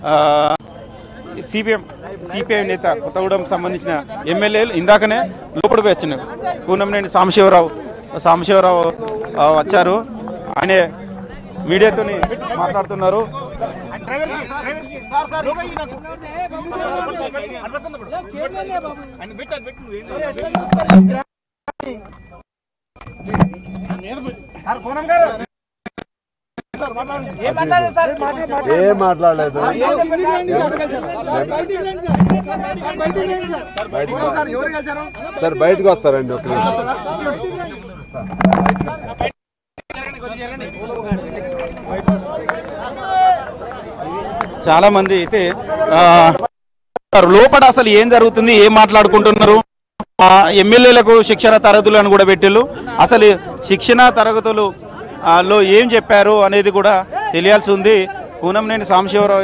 CPM CPI నేత కొత్తగూడెం సంబంధించిన ఎమ్మెల్యేలు ఇందాకనే లోపలికి వచ్చినారు కూనంనేని సాంబశివరావు సాంబశివరావు ఆ, వచ్చారు ఆయనే మీడియాతో మాట్లాడుతున్నారు ఏం మాట్లాడలేదు సార్ బయటకు వస్తారండి ఒక నిమిషం చాలా మంది అయితే ఆ, లోపల అసలు ఏం జరుగుతుంది ఏం మాట్లాడుకుంటున్నారు ఆ, ఎమ్మెల్యేలకు శిక్షణ తరగతులు అని కూడా పెట్టిళ్ళు అసలు శిక్షణ తరగతులు ఆ, లో ఏం చెప్పారు అనేది కూడా తెలియాల్సి ఉంది కూనంనేని సాంబశివరావు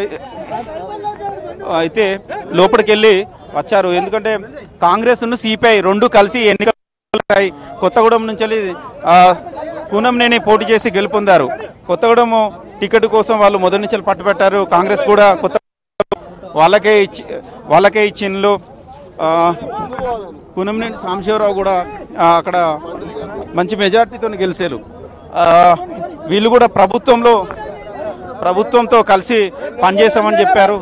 అయితే లోపలికి వెళ్ళి వచ్చారు ఎందుకంటే కాంగ్రెస్ సిపిఐ రెండు కలిసి ఎన్నికలు జరుగుతాయి. కొత్తగూడెం నుంచి వెళ్ళి, ఆ, కూనంనేని పోటీ చేసి గెలుపొందారు కొత్తగూడెం టికెట్ కోసం వాళ్ళు మొదటి నుంచి పట్టుబట్టారు కాంగ్రెస్ కూడా కొత్త వాళ్ళకే ఇచ్చి వాళ్ళకే ఇచ్చిండ్లు ఆ, కూనంనేని సాంబశివరావు కూడా ఆ, అక్కడ మంచి మెజార్టీతో గెలిచారు ఆ, వీళ్ళు కూడా ప్రభుత్వంలో ప్రభుత్వంతో కలిసి పనిచేస్తామని చెప్పారు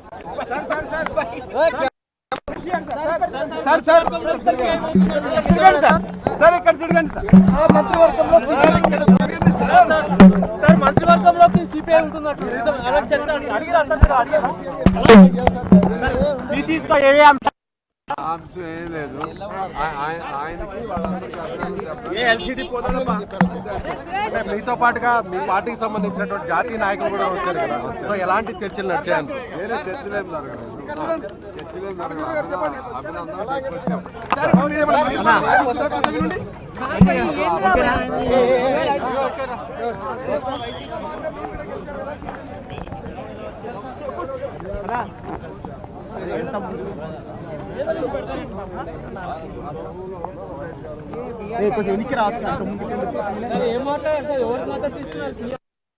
సార్ మంత్రివర్గంలోకి సిపిఐ ఉంటున్నట్టు నిజం అలా చర్చ అడిగిరా సార్ మీరు అడిగారా అంశం ఏం లేదు ఆ- ఆయ- ఆయనకి వాళ్ళందరికీ అభినందనలు చెప్పడం. మీతో పాటుగా మీ పార్టీకి సంబంధించినటువంటి జాతీయ నాయకులు కూడా వచ్చారు కదా సో ఎలాంటి చర్చలు నడిచాయని వేరే చర్చలేం జరగలేదు చర్చలేం జరగలేదు అభినందన- అభినందనలు చెప్పొచ్చాం సార్ ఏం మాట్లాడారు సార్ ఎవరికి మద్దతు ఇస్తున్నారు సీఎం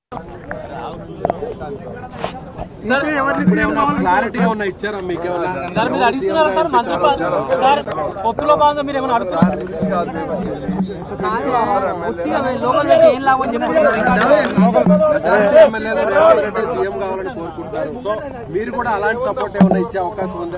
క్లారిటీగా ఉన్న ఇచ్చారా మీకు ఏమైనా సార్ మీరు అడుగుతున్నారా సార్ మంత్రి పదవి- సార్ పొత్తులో భాగంగా మీరు ఏమైనా అడుగుతున్నారు ఎమ్మెల్యేలు రేవంత్ రెడ్డి సీఎం కావాలని కోరుకుంటారు సో మీరు కూడా అలాంటి సపోర్ట్ ఏమైనా ఇచ్చే అవకాశం ఉందా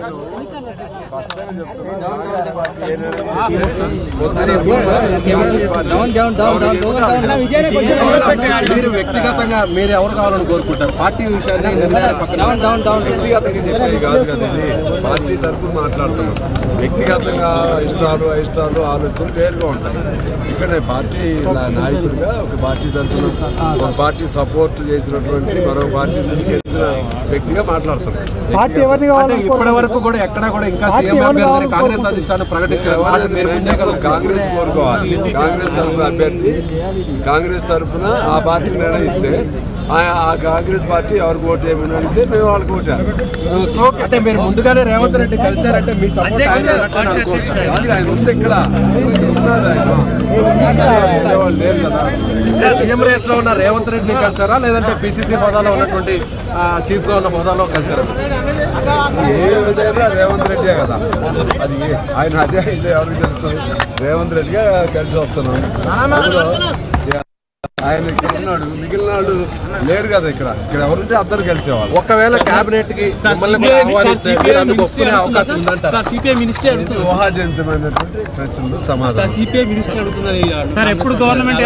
మీరు వ్యక్తిగతంగా మీరు ఎవరు కావాలని కోరుకుంటారు పార్టీ విషయాన్ని నిర్ణయాల పక్కన వ్యక్తిగతంగా చెప్పేది కాదు కదా ఇది పార్టీ తరపున మాట్లాడుతున్నాం వ్యక్తిగతంగా ఇష్టాలు అయిష్టాలు ఆలోచనలు వేరుగా ఉంటాయి ఇక్కడ నేను పార్టీ నా- నాయకుడిగా ఒక పార్టీ తరపున ఒక పార్టీ సపోర్ట్ చేసినటువంటి మరో పార్టీ నుంచి గెలిచిన వ్యక్తిగా మాట్లాడుతున్నాను అంటే ఇప్పటి వరకు కూడా ఎక్కడ కూడా ఇంకా సీఎం అభ్యర్థిని కాంగ్రెస్ అధిష్టానం ప్రకటించారు వాటిని మీరు విజయగలుగుతారు కాంగ్రెస్ కోరుకోవాలి కాంగ్రెస్ తరపున అభ్యర్థి కాంగ్రెస్ తరపున ఆ పార్టీ నిర్ణయిస్తే ఆ ఆ కాంగ్రెస్ పార్టీ ఎవరికి ఓటు ఏమని అడిగితే మేము వాళ్ళకి ఓటారు అంటే మీరు ముందుగానే రేవంత్ రెడ్డి కలిశారంటే మీ సపోర్ట్ ఆయన ఉన్నట్టు అని అనుకోవచ్చు. అది ఆయన ఉంది ఇక్కడ ఇక్కడ ఉన్నాడు ఆయన వాళ్ళు లేరు కదా అంటే సీఎం రేస్ లో ఉన్న రేవంత్ రెడ్డిని కలిసారా లేదంటే పిసిసి హోదాలో ఉన్నటువంటి చీఫ్ గా ఉన్న హోదాలో కలిసారా ఏ విధంగా రేవంత్ రెడ్డే కదా అది ఏ- ఆయన అదే ఇదే ఎవరికి తెలుస్తుంది రేవంత్ రెడ్డిగా కలిసి వస్తున్నాం అందులో ఆయన ఇక్కడ ఉన్నాడు మిగిలిన వాళ్ళు లేరు కదా ఇక్కడ ఇక్కడ ఎవరుంటే అందరు కలిసేవాళ్ళు ఒకవేళ కేబినెట్ కి మిమ్మల్ని కూడా ఆహ్వానిస్తే మీరు అందుకు ఒప్పుకునే అవకాశం ఉందంటారా సార్ సిపిఐ మినిస్ట్రీ ఇది ఊహాజనితమైనటువంటి ప్రశ్నలు సమాధానం సిపిఐ మినిస్ట్రీ అడుగుతున్నది సార్ ఎప్పుడు గవర్నమెంట్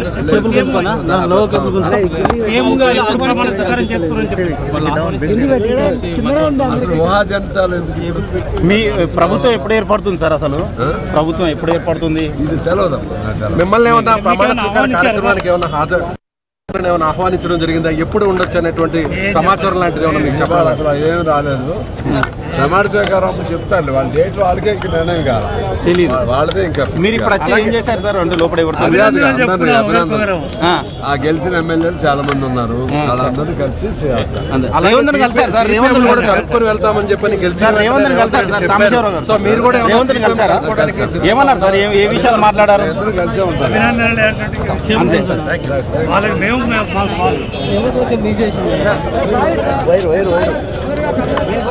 సీఎం గా ఎప్పుడు ప్రమాణ స్వీకారం చేస్తారని చెప్పి అసలు ఊహాజనితాలు ఎందుకు ఇప్పుడు మీ ప్రభుత్వం ఎప్పుడు ఏర్పడుతుంది సార్ అసలు ప్రభుత్వం ఎప్పుడు ఏర్పడుతుంది ఇది తెలియదమ్మా నాకు తెలియదు. మిమ్మల్ని ఏమన్నా ప్రమాణ స్వీకార కార్యక్రమానికి ఏమన్నా హాజరు ఏమైనా ఆహ్వానించడం జరిగిందా ఎప్పుడు ఉండొచ్చు అనేటువంటి సమాచారం లాంటిది ఏమన్నా మీకు చెప్పాలా అసలు ఏం రాలేదు ప్రమాణ స్వీకారం అప్పుడు చెప్తారు వాళ్ళ డేట్ వాళ్ళకే ఇంకా నిర్ణయం కాదు తెలీదు. వాళ్ళదే ఇంకా fix మీరు ఇప్పుడు కాదు. వచ్చి ఏం చేశారు సార్ అంటే లోపల ఎవరుతుంది అభినందనలు, అభినందనలు, అభినందనలు. ఆ, ఆ గెలిచిన ఎమ్మెల్యేలు చాలా మంది ఉన్నారు వాళ్ళందరూ కలిసి చేయాలి. అంతే. రేవంత్ని కలిసారు సార్ రేవంత్ కూడా కలిసారు కలుపుకొని వెళ్తామని చెప్పని గెలిచి సార్ రేవంత్ కలిసారు సార్ సాంబశివరావు గారు సో మీరు కూడా రేవంత్ కలిసారా ఏమన్నారు సార్ ఏ- ఏ విషయాలు మాట్లాడారు అందరూ కలిసే ఉంటారు అభినందనలు ఏంటంటే అంతే సార్ వాళ్ళకి మేము మా- మాకు వాళ్ళు ఎవరికి వచ్చి తీసేసింది వైర్ వైర్ వైర్